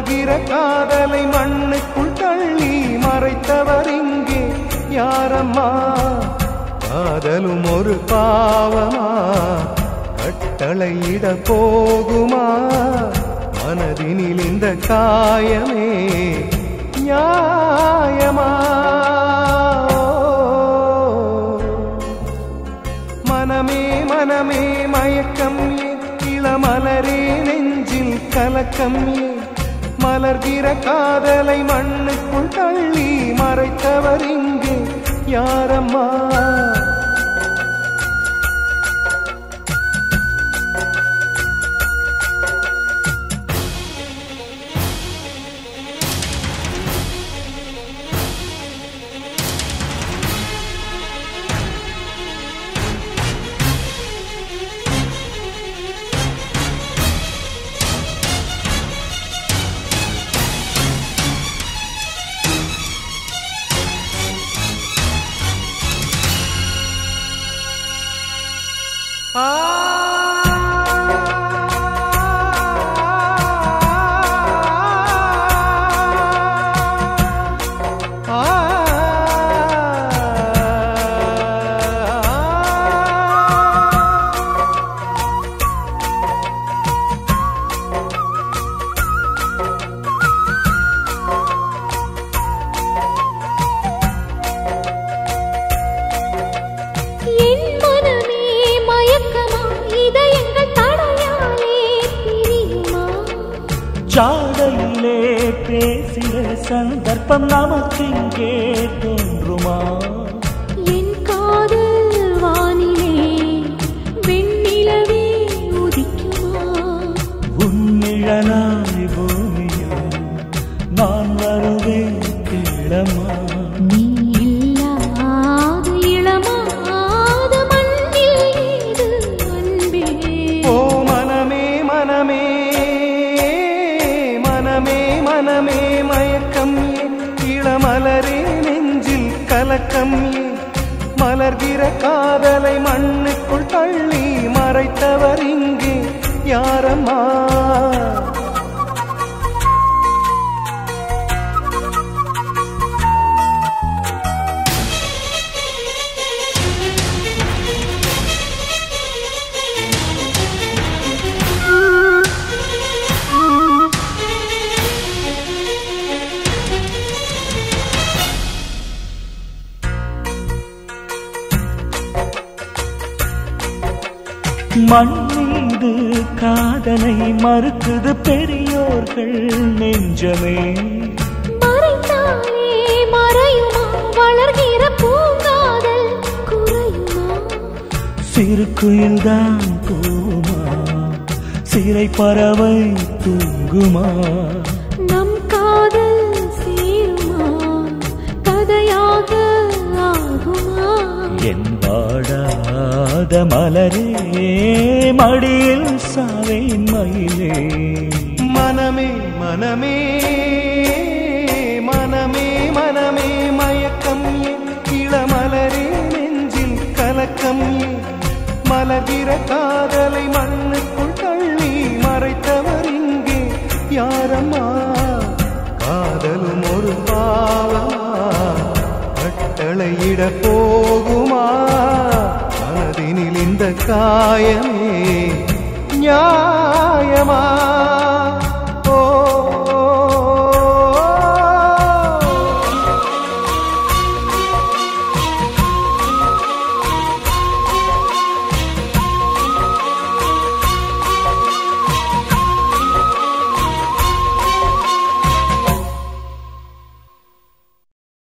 மலர்கிற காதலை மண்ணுக்குள் தள்ளி மறைத்தவர் இங்கே யாரம்மா காதலும் ஒரு பாவமா கட்டளையிட போகுமா மனதினில் இந்த காயமே நியாயமா மனமே மனமே மயக்கம் ஏன் இளமலரே நெஞ்சில் கலக்கம் ஏன் மலர்கிற காதலை மண்ணுக்குள் தள்ளி மறைத்தவர் இங்கே யாரம்மா என் மனமே மயக்கமா இதயங்கள் தடையாலே பிரியுமா ஜாடையிலே பேசிட சந்தர்ப்பம் நமக்கிங்கே தோன்றுமா என் காதல் வானிலே வெண்ணிலவே உதிக்குமா உன்னிழலாய் பூமியில் நான் வருவேன் கிளமா நீ இல்லாத இளமாத மண்ணில் இது அன்பே ஓ மனமே மனமே மனமே மனமே மயக்கம் ஏன் இளமலரே நெஞ்சில் கலக்கம் ஏன் மலர்கிற காதலை மண்ணுக்குள் தள்ளி மறைத்தவர் இங்கே யாரம்மா மண் மீது காதலை மறுக்குது பெரியோர்கள் நெஞ்சமே மறைத்தாலே மறையுமா வளர்கிற பூங்காதல் குறையுமா சிறு குயில்தான் பூமா சிறை பறவை தூங்குமா நம் காதல் சேருமா கதையாக ஆகுமா என் வாடாத மலரே மடியில் சாவேன் மயிலே மனமே மனமே மனமே மனமே மயக்கம் ஏன் இளமலரே நெஞ்சில் கலக்கம் ஏன் மலர்கிற காதலை மண்ணுக்குள் தள்ளி மறைத்தவர் இங்கே யாரம்மா காதலும் ஒரு பாவமா கட்டளையிட போகுமா மனதினில் இந்த காயமே நியாயமா